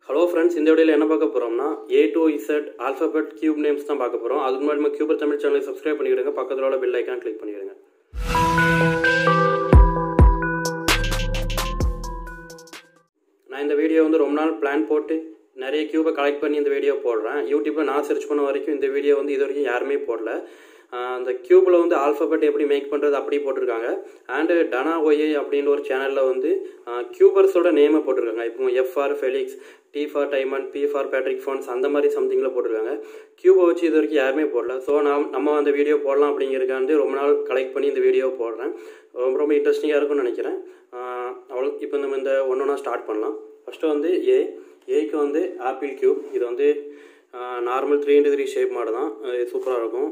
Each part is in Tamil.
ஹலோ ஃப்ரெண்ட்ஸ் இந்த வீடியோவில் என்ன பார்க்க போகிறோம்னா A to Z alphabet cube names தான் பார்க்க போகிறோம் அதுக்கு முன்னாடி நம்ம கியூபர் தமிழ் சேனலை சப்ஸ்கிரைப் பண்ணிவிடுங்க பக்கத்தில் உள்ள பெல் ஐக்கான் கிளிக் பண்ணிவிடுங்க நான் இந்த வீடியோ வந்து ரொம்ப நாள் பிளான் போட்டு நிறைய கியூபை கலெக்ட் பண்ணி இந்த வீடியோ போடுறேன் யூடியூப்பில் நான் சர்ச் பண்ண வரைக்கும் இந்த வீடியோ வந்து இது வரைக்கும் யாருமே போடல ஆஹ் அந்த கியூபில் வந்து ஆல்ஃபபெட் எப்படி மேக் பண்ணுறது அப்படி போட்டிருக்காங்க அண்டு டனா ஒய்ஐ அப்படின்ற ஒரு சேனலில் வந்து கியூபர்ஸோட நேமை போட்டிருக்காங்க இப்போ F for Felix D for diamond P for Patrick ஃபோன்ஸ் அந்த மாதிரி சம்திங்கில் போட்டிருக்காங்க கியூபை வச்சு இது வரைக்கும் யாருமே போடல ஸோ நாம் நம்ம அந்த வீடியோ போடலாம் அப்படிங்கிறதுக்காண்டி ரொம்ப நாள் கலெக்ட் பண்ணி இந்த வீடியோ போடுறேன் ரொம்ப ரொம்ப இன்ட்ரெஸ்டிங்காக இருக்கும்னு நினைக்கிறேன் அவ்வளோ இப்போ நம்ம இந்த ஒன்று ஒன்றா ஸ்டார்ட் பண்ணலாம் ஃபஸ்ட்டு வந்து ஏ ஏக்கு வந்து ஆப்பிள் கியூப் இது வந்து normal three into three shape மாடு தான் இது சூப்பராக இருக்கும்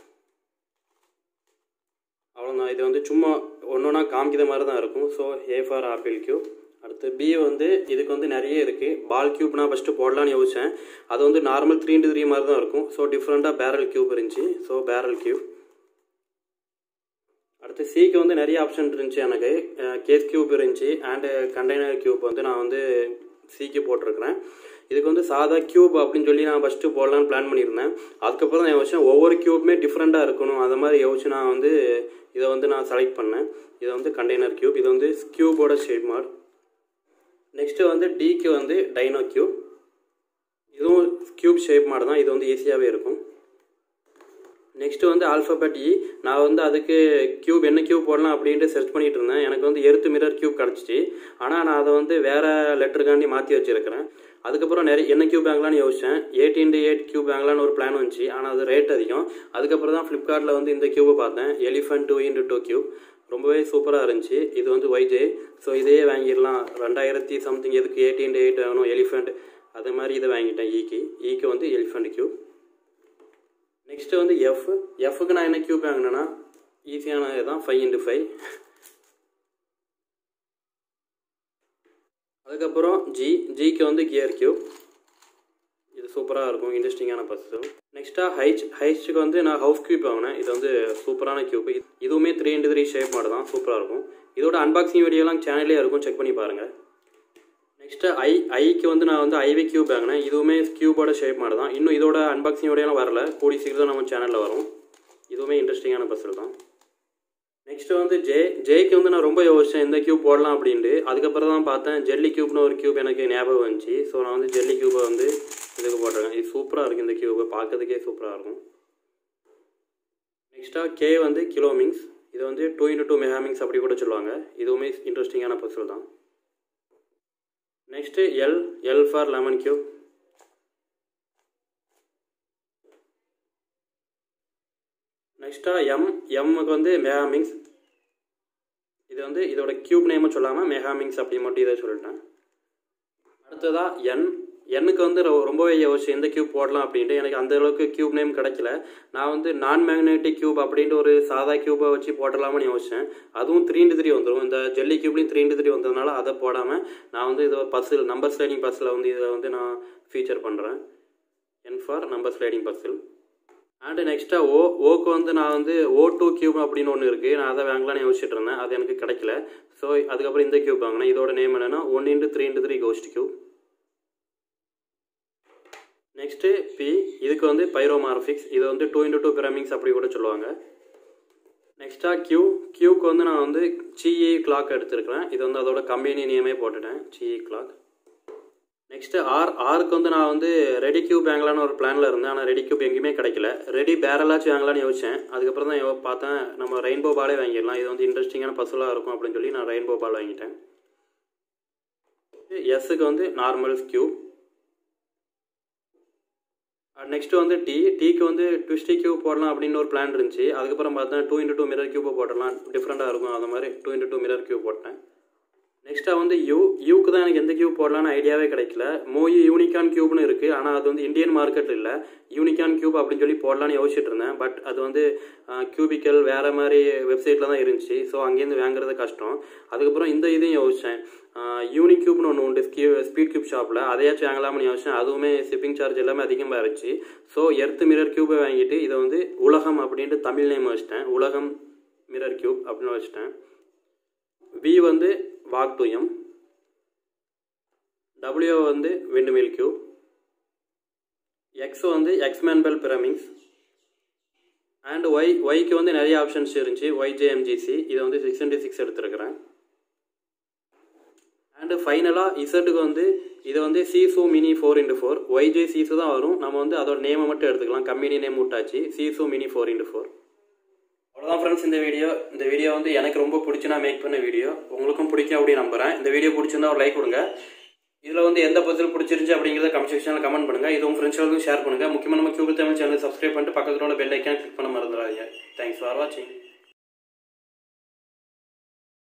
அவ்வளோதான் இது வந்து சும்மா ஒன்று ஒன்றா காமிக்கிற மாதிரி தான் இருக்கும் so A for apple cube அடுத்து பி வந்து இதுக்கு வந்து நிறைய இருக்குது பால் கியூப் நான் ஃபஸ்ட்டு போடலான்னு யோசித்தேன் அது வந்து நார்மல் த்ரீ இன்ட்டு த்ரீ மாதிரி தான் இருக்கும் ஸோ டிஃப்ரெண்ட்டாக பேரல் கியூப் இருந்துச்சு ஸோ பேரல் கியூப் அடுத்து சிக்கு வந்து நிறைய ஆப்ஷன் இருந்துச்சு எனக்கு கேஸ் கியூப் இருந்துச்சு அண்டு கண்டெய்னர் கியூப் வந்து நான் வந்து சிக்கு போட்டிருக்கிறேன் இதுக்கு வந்து சாதா கியூப் அப்படின்னு சொல்லி நான் ஃபஸ்ட்டு போடலான்னு பிளான் பண்ணியிருந்தேன் அதுக்கப்புறம் தான் யோசிச்சேன் ஒவ்வொரு கியூப்புமே டிஃப்ரெண்ட்டாக இருக்கணும் அந்த மாதிரி யோசிச்சு நான் வந்து இதை வந்து நான் செலக்ட் பண்ணேன் இதை வந்து கண்டெய்னர் கியூப் இது வந்து கியூபோட ஷேப் மார்க் நெக்ஸ்ட்டு வந்து டிக்கு வந்து டைனோ கியூப் இதுவும் கியூப் ஷேப் மாடு தான் இது வந்து ஈஸியாகவே இருக்கும் நெக்ஸ்ட்டு வந்து ஆல்ஃபபெட் இ நான் வந்து அதுக்கு கியூப் என்ன கியூப் போடலாம் அப்படின்ட்டு சர்ச் பண்ணிட்டு இருந்தேன் எனக்கு வந்து எர்த்து மிரர் கியூப் கிடச்சிச்சு ஆனால் நான் அதை வந்து வேறு லெட்டருக்காண்டி மாற்றி வச்சுருக்கிறேன் அதுக்கப்புறம் நிறைய என்ன கியூப் வாங்கலாம்னு யோசித்தேன் எயிட் இன்ட்டு எயிட் கியூப் வாங்கலான்னு ஒரு பிளான் வந்துச்சு ஆனால் அது ரேட் அதிகம் அதுக்கப்புறம் தான் ஃப்ளிப்கார்ட்டில் வந்து இந்த கியூபை பார்த்தேன் elephant two into two cube ரொம்பவே சூப்பராக இருந்துச்சு இது வந்து ஒய்ஜே ஸோ இதையே வாங்கிடலாம் ரெண்டாயிரத்தி சம்திங் எதுக்கு எயிட் இன்ட்டு எயிட் வேணும் எலிஃபெண்ட் அது மாதிரி இதை வாங்கிட்டேன் ஈக்கு ஈக்கு வந்து எலிஃபெண்ட் கியூப் நெக்ஸ்ட்டு வந்து எஃப் எஃப்க்கு நான் என்ன கியூப் வாங்கினேன்னா ஈஸியானது தான் ஃபைவ் இன்ட்டு ஃபைவ் அதுக்கப்புறம் ஜி ஜிக்கு வந்து கியர் கியூப் இது சூப்பராக இருக்கும் இன்ட்ரெஸ்டிங்கான பஸ்ஸு நெக்ஸ்ட்டாக ஹைச் ஹைச்சுக்கு வந்து நான் ஹவுஸ் கியூப் வாங்கினேன் இது வந்து சூப்பரான கியூப் இதுவுமே த்ரீ இன்ட்டு த்ரீ ஷேப் மாடு தான் சூப்பராக இருக்கும் இதோட அன்பாக்சிங் வீடியோலாம் சேனல்லே இருக்கும் செக் பண்ணி பாருங்கள் நெக்ஸ்ட்டு ஐ ஐக்கு வந்து நான் வந்து ஐவி கியூப் வாங்கினேன் இதுவுமே கியூபோட ஷேப் மாடு தான் இன்னும் இதோட அன்பாக்சிங் வீடியோலாம் வரல கூடி சீக்கிரம் நம்ம சேனலில் வரும் இதுவுமே இன்ட்ரெஸ்டிங்கான பஸ்ஸில் தான் நெக்ஸ்ட்டு வந்து ஜே ஜேக்கு வந்து நான் ரொம்ப யோசித்தேன் இந்த கியூப் போடலாம் அப்படின்ட்டு அதுக்கப்புறம் தான் பார்த்தேன் ஜெல்லி கியூப்னு ஒரு கியூப் எனக்கு ஞாபகம் வந்துச்சு ஸோ நான் வந்து ஜெல்லி கியூபை வந்து இதுக்கு போட்டிருக்கேன் இது சூப்பராக இருக்குது இந்த கியூபை பார்க்கறதுக்கே சூப்பராக இருக்கும் நெக்ஸ்ட்டாக கே வந்து கிலோமிங்ஸ் இது வந்து டூ இன்ட்டு டூ மெகாமிங்ஸ் அப்படி கூட சொல்லுவாங்க இதுவுமே இன்ட்ரெஸ்டிங்கான பஸ்ஸில் தான் next L L for lemon cube நெக்ஸ்ட்டாக எம் எம்முக்கு வந்து மெகாமிங்ஸ் இது வந்து இதோட கியூப் நேமும் சொல்லாமல் மெகாமிங்ஸ் அப்படி மட்டும் இதை சொல்லிட்டேன் அடுத்ததாக என் எண்ணுக்கு வந்து ரொம்பவே யோசிச்சு எந்த கியூப் போடலாம் அப்படின்ட்டு எனக்கு அந்த அளவுக்கு கியூப் நேம் கிடைக்கல நான் வந்து நான் மேக்னெட்டிக் கியூப் அப்படின்ட்டு ஒரு சாதா கியூபை வச்சு போட்டலாம்னு யோசித்தேன் அதுவும் த்ரீ இன்ட்டு த்ரீ வந்துடும் இந்த ஜெல்லி கியூப்லேயும் த்ரீ இன்ட்டு த்ரீ வந்ததுனால அதை போடாமல் நான் வந்து இதை பஸ்ஸில் நம்பர் ஸ்லைடிங் பஸ்ஸில் வந்து இதை வந்து நான் ஃபீச்சர் பண்ணுறேன் N for number sliding puzzle and நெக்ஸ்ட்டாக ஓ ஓக்கு வந்து நான் வந்து ஓ டூ கியூப் அப்படின்னு ஒன்று இருக்குது நான் அதை வாங்கலாம்னு யோசிச்சுட்டு இருந்தேன் அது எனக்கு கிடைக்கல ஸோ அதுக்கப்புறம் இந்த கியூப் வாங்கினேன் இதோட நேம் என்னென்னா one into three into three ghost cube next P இதுக்கு வந்து பைரோமார்பிக்ஸ் இது வந்து டூ இன்ட்டு டூ பிரமிங்ஸ் அப்படி கூட சொல்லுவாங்க நெக்ஸ்ட்டாக கியூ கியூக்கு வந்து நான் வந்து சிஇ கிளாக் எடுத்திருக்கிறேன் இது வந்து அதோட கம்பெனி நேமே போட்டுட்டேன் சிஇ கிளாக் நெக்ஸ்ட்டு ஆர் ஆருக்கு வந்து நான் வந்து ரெடி கியூப் வாங்கலான்னு ஒரு பிளானில் இருந்தேன் ஆனால் ரெடி கியூப் எங்கேயுமே கிடைக்கல ரெடி பேரலாச்சும் வாங்கலான்னு யோசித்தேன் அதுக்கப்புறம் தான் பார்த்தேன் நம்ம ரெயின்போ பாலே வாங்கிடலாம் இது வந்து இன்ட்ரெஸ்டிங்கான பஸ்ஸலாக இருக்கும் அப்படின்னு சொல்லி நான் ரெயின்போ பால் வாங்கிட்டேன் எஸ்ஸுக்கு வந்து நார்மல் கியூப் நெக்ஸ்ட்டு வந்து டி டீக்கு வந்து ட்விஸ்டி கியூப் போடலாம் அப்படின்னு ஒரு பிளான் இருந்துச்சு அதுக்கப்புறம் பார்த்தேன் டூ இன்ட்டு டூ மிரர் கியூப்பை போடலாம் டிஃப்ரெண்ட்டாக இருக்கும் அந்த மாதிரி two into two mirror cube போட்டேன் நெக்ஸ்ட்டாக வந்து யூ யூக்கு தான் எனக்கு எந்த கியூப் போடலான்னு ஐடியாவே கிடைக்கல மோயி யூனிகான் கியூப்னு இருக்குது ஆனால் அது வந்து இந்தியன் மார்க்கெட் இல்லை யூனிகான் கியூப் அப்படின்னு சொல்லி போடலான்னு யோசிச்சுட்டு இருந்தேன் பட் அது வந்து கியூபிக்கல் வேறு மாதிரி வெப்சைட்டில் தான் இருந்துச்சு ஸோ அங்கேருந்து வாங்குறது கஷ்டம் அதுக்கப்புறம் இந்த இதையும் யோசித்தேன் யூனிக் கியூப்னு ஒன்று உண்டு ஸ்கியூ ஸ்பீட் கியூப் ஷாப்பில் அதையாச்சும் வாங்கலாம்னு யோசிச்சேன் அதுவுமே ஷிப்பிங் சார்ஜ் எல்லாமே அதிகமாக இருந்துச்சு ஸோ எர்த் மிரர் கியூபை வாங்கிட்டு இதை வந்து உலகம் அப்படின்ட்டு தமிழ் நேம் வச்சிட்டேன் உலகம் மிரர் கியூப் அப்படின்னு வச்சுட்டேன் வி வந்து வாக்துயம் டபிள்யூ வந்து விண்டுமில் கியூப் எக்ஸ் வந்து எக்ஸ்மேன்பெல் பிரமிங்ஸ் அண்ட் ஒய் ஒய்க்கு வந்து நிறைய ஆப்ஷன்ஸ் இருந்துச்சு ஒய்ஜேஎம்ஜிசி இதை வந்து சிக்ஸ் இன்டி சிக்ஸ் எடுத்துருக்கிறேன் அண்டு ஃபைனலாக இசட்டுக்கு வந்து இதை வந்து சீசு mini four into four Y J சீசு தான் வரும் நம்ம வந்து அதோட நேமை மட்டும் எடுத்துக்கலாம் கம்பெனி நேம் விட்டாச்சு சீசு மினி ஃபோர் இன்ட்டு ஃபோர் அவ்வளோதான் ஃப்ரெண்ட்ஸ் இந்த வீடியோ இந்த வீடியோ வந்து எனக்கு ரொம்ப பிடிச்சி நான் மேக் பண்ண வீடியோ உங்களுக்கும் பிடிக்கும் அப்படின்னு நம்புறேன் இந்த வீடியோ பிடிச்சிருந்தா ஒரு லைக் கொடுங்க இதில் வந்து எந்த பத்தில் பிடிச்சிருந்துச்சு அப்படிங்கிறத கமெண்ட் செக்ஷனில் கமெண்ட் பண்ணுங்க இது உங்கள் ஃப்ரெண்ட்ஸ்களுக்கும் ஷேர் பண்ணுங்க முக்கியமாக நம்ம கியூபிள் தமிழ் சேனல் சப்ஸ்கிரைப் பண்ணிட்டு பக்கத்தில் உள்ள பெல் ஐக்கான் கிளிக் பண்ண மறந்துடாதீங்க தேங்க்ஸ் ஃபார் வாட்சிங்